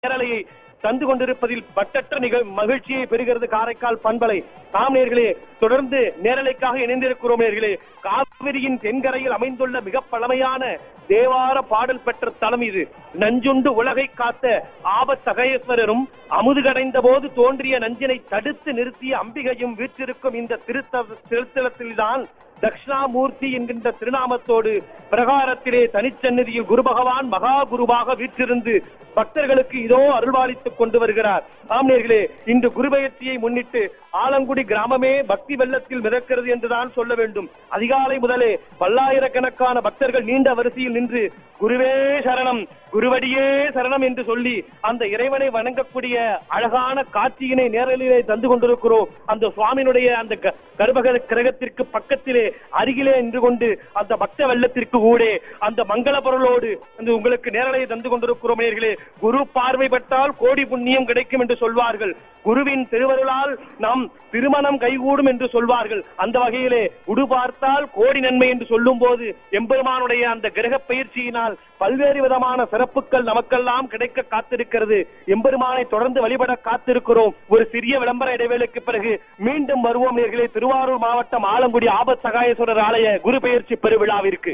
நேரலையை தந்து கொண்டிருப்பதில் பட்டற்ற நிகழ் மகிழ்ச்சியை பெறுகிறது காரைக்கால் பண்பலை ஆம் நேர்களே தொடர்ந்து நேரலைக்காக இணைந்திருக்கிறோம் நேர்களே காவிரியின் தென்கரையில் அமைந்துள்ள மிக பழமையான தேவார பாடல் பெற்ற தலம் இது நஞ்சுண்டு உலகை காத்த ஆபத்தகயேஸ்வரரும் அமுது கடைந்த போது தோன்றிய நஞ்சினை தடுத்து நிறுத்திய அம்பிகையும் வீற்றிருக்கும் இந்த திருத்த திருத்தலத்தில்தான் தட்சிணாமூர்த்தி என்கின்ற திருநாமத்தோடு பிரகாரத்திலே தனிச்சந்நிதியில் குரு பகவான் மகா குருவாக வீற்றிருந்து பக்தர்களுக்கு இதோ அருள்பாலித்துக் கொண்டு வருகிறார் ஆம் நேர்களே இன்று குருபெயர்ச்சியை முன்னிட்டு ஆலங்குடி கிராமமே பக்தி வெள்ளத்தில் மிதக்கிறது என்றுதான் சொல்ல வேண்டும் அதிகாலை முதலே பல்லாயிரக்கணக்கான பக்தர்கள் நீண்ட வரிசையில் நின்று குருவே சரணம் குருவடியே சரணம் என்று சொல்லி அந்த இறைவனை வணங்கக்கூடிய அழகான காட்சியினை நேரலிலே தந்து கொண்டிருக்கிறோம் அந்த சுவாமியினுடைய அந்த க- கர்ப்பக கிரகத்திற்கு பக்கத்திலே அருகிலே நின்று கொண்டு அந்த பக்த வெள்ளத்திற்கு ஊடே அந்த மங்கள பொருளோடு அந்த உங்களுக்கு நேரலை தந்து கொண்டிருக்கிறோம் நேயர்களே குரு பார்வை பட்டால் கோடி புண்ணியம் கிடைக்கும் என்று சொல்வார்கள் குருவின் திருவருளால் நாம் திருமணம் கைகூடும் என்று சொல்வார்கள் அந்த வகையிலே உடு பார்த்தால் கோடி நன்மை என்று சொல்லும் போது எம்பெருமானுடைய அந்த கிரக பயிற்சியினால் பல்வேறு விதமான சிறப்புகள் நமக்கெல்லாம் கிடைக்க காத்திருக்கிறது எம்பெருமானை தொடர்ந்து வழிபட காத்திருக்கிறோம் ஒரு சிறிய விளம்பர இடைவேளைக்கு பிறகு மீண்டும் வருவோம் நேர்களே திருவாரூர் மாவட்டம் ஆலங்குடி ஆபத் சகாயேஸ்வரர் ஆலய குரு பெயர்ச்சி பெருவிழாவிற்கு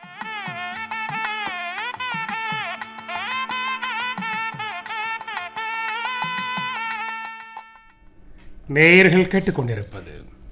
நேயர்கள் கேட்டுக்கொண்டிருப்பது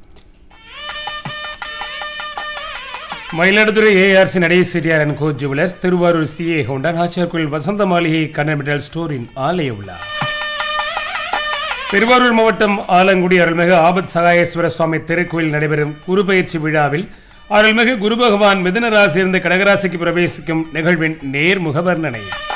மயிலாடுதுறை ஏஆர்சி நடை சிறியார் and co jewellers Tiruvarur CA Honda Nachiyarkoil Vasantha Maligai Kannan metal ஸ்டோரின் ஆலய விழா திருவாரூர் மாவட்டம் ஆலங்குடி அருள்மிகு ஆபத் சகாயேஸ்வர சுவாமி திருக்கோயில் நடைபெறும் குரு பயிற்சி விழாவில் அருள்மிகு குரு பகவான் மிதுன ராசியிலிருந்து கடகராசிக்கு பிரவேசிக்கும் நிகழ்வின் நேர்முக வர்ணனை